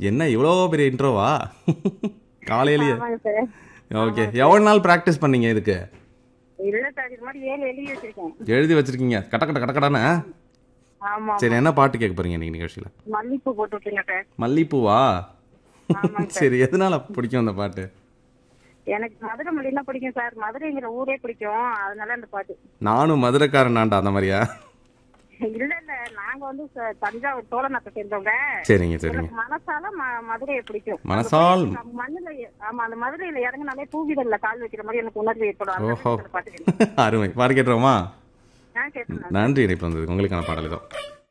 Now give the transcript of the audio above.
என்ன இவ்வளோ பெரிய இன்ட்ரோவா காலையிலேயே ஆமாங்க சார் ஓகே எவ்வளோ நாள் ப்ராக்டிஸ் பண்ணீங்க இதுக்கு இல்ல சார் இது மாதிரி ஏழு எழுதி வச்சிருக்கேன் எழுதி வச்சிருக்கீங்க கட்ட கட்ட கட்ட கடன்னு ஆமா சரி என்ன பாட்டு கேட்க போறீங்க நீங்க நிகழ்ச்சியில மல்லிப்பூ போட்டு விட்டுருங்க சார் மல்லிப்பூவா ஆமாங்க சரி எதனால பிடிக்கும் அந்த பாட்டு எனக்கு மதுரை மல்லினா பிடிக்கும் சார் மதுரைங்கிற ஊரே பிடிக்கும் அதனால அந்த பாட்டு நானும் மதுரைக்காரனாண்டா அந்த மாதிரியா இல்ல இல்ல நாங்க வந்து ச- தஞ்சாவூர் சோழநாட்டை சேர்ந்தவங்க சரிங்க சரிங்க எனக்கு மனசால ம- மதுரையை பிடிக்கும் மனசால் நம்ம மண்ணுல எ- ஆமா அந்த மதுரையில இறங்குனாலே டூவீலர்ல கால் வைக்கிற மாதிரி எனக்கு உணர்வு ஏற்படும் அதனால ஓஹோ எனக்கு அந்த பாட்டு வேணும். அருமை பாடு கேட்டுருவோமா ஆ கேட்டுருந்தேன் நன்றி இணைப்பு வந்தது உங்களுக்கான பாடல் இதோ